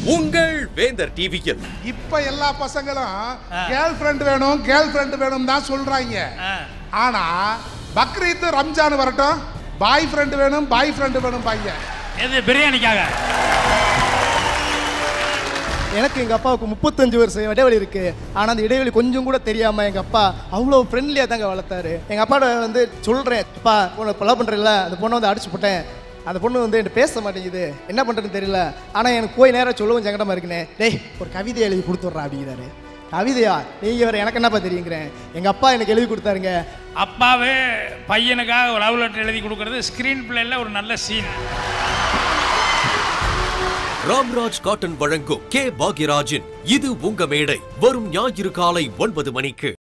உங்கள் வேந்தர் டிவியில் இப்ப எல்லா பசங்களும் கேர்ள் ஃப்ரெண்ட் வேணும் கேர்ள் ஃப்ரெண்ட் வேணும் தான் சொல்றாங்க ஆனா பக்ரீத் ரம்ஜான் வரட்டும் பாய் ஃப்ரெண்ட் வேணும் பாய் ஃப்ரெண்ட் வேணும் பாய்ங்க எது பிரியாணிக்காக எனக்கு எங்கள் அப்பாவுக்கு முப்பத்தஞ்சு வருஷம் இடைவெளி இருக்கு ஆனால் அந்த இடைவெளி கொஞ்சம் கூட தெரியாமல் எங்கள் அப்பா அவ்வளோ ஃப்ரெண்ட்லியாக தாங்க வளர்த்தாரு எங்கள் அப்பாட்ட வந்து சொல்கிறேன் அப்பா உன்னை கொலை பண்ணுறல அந்த பொண்ணை வந்து அடிச்சு போட்டேன் அந்த பொண்ணு வந்து என்கிட்ட பேச மாட்டேங்குது என்ன பண்ணுறதுன்னு தெரியல ஆனால் எனக்கு போய் நேராக சொல்லவும் சங்கடமாக இருக்குண்ணே டேய் ஒரு கவிதை எழுதி கொடுத்துட்றா அப்படிங்கிறாரு கவிதையா நீங்கள் வேறு எனக்கு என்னப்பா தெரியுங்கிறேன் எங்கள் அப்பா எனக்கு எழுதி கொடுத்தாருங்க அப்பாவே பையனுக்காக ஒரு லவ் லெட்டர் எழுதி கொடுக்கறது ஸ்க்ரீன் பிளேல ஒரு நல்ல சீன் ராம்ராஜ் காட்டன் வழங்கும் கே பாக்யராஜின் இது உங்க மேடை வரும் ஞாயிறு காலை ஒன்பது மணிக்கு